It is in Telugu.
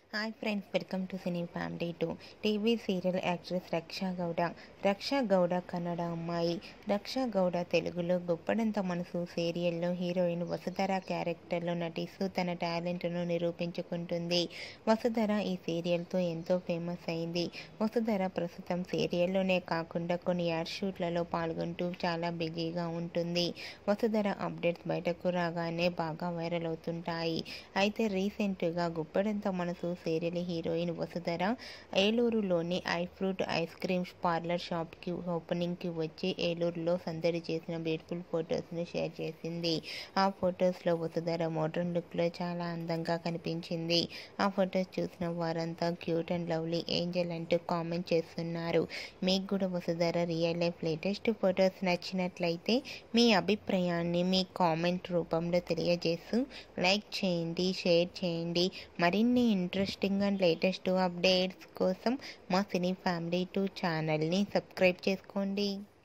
hi friends welcome to cine family two TV serial actress Raksha Gowda Raksha Gowda Kannada అమ్మాయి రక్షా గౌడ తెలుగులో గొప్పడంత మనసు సీరియల్లో హీరోయిన్ వసుధర క్యారెక్టర్లో నటిస్తూ తన టాలెంట్ను నిరూపించుకుంటుంది వసుధర ఈ సీరియల్తో ఎంతో ఫేమస్ అయింది వసుధర ప్రస్తుతం సీరియల్లోనే కాకుండా కొన్ని యాడ్ షూట్లలో పాల్గొంటూ చాలా బిజీగా ఉంటుంది వసుధర అప్డేట్స్ బయటకు రాగానే బాగా వైరల్ అవుతుంటాయి అయితే రీసెంట్గా గుప్పడంత మనసు సీరియల్ హీరోయిన్ వసుధర ఏలూరులోని I fruit ice creams parlour షాప్కి ఓపెనింగ్కి వచ్చి ఏలూరులో సందడి చేసిన బ్యూటిఫుల్ ఫొటోస్ని షేర్ చేసింది ఆ ఫొటోస్లో వసుధర మోడర్న్ లుక్లో చాలా అందంగా కనిపించింది ఆ ఫొటోస్ చూసిన వారంతా క్యూట్ అండ్ లవ్లీ ఏంజల్ అంటూ కామెంట్ చేస్తున్నారు మీకు కూడా Vasudhara real life latest photos నచ్చినట్లయితే మీ అభిప్రాయాన్ని మీ కామెంట్ రూపంలో తెలియజేస్తూ లైక్ చేయండి షేర్ చేయండి మరిన్ని ఇంట్రెస్టింగ్ అండ్ లేటెస్ట్ అప్డేట్స్ కోసం మా సినీ ఫ్యామిలీ టూ ఛానల్ని సబ్స్క్రైబ్ చేసుకోండి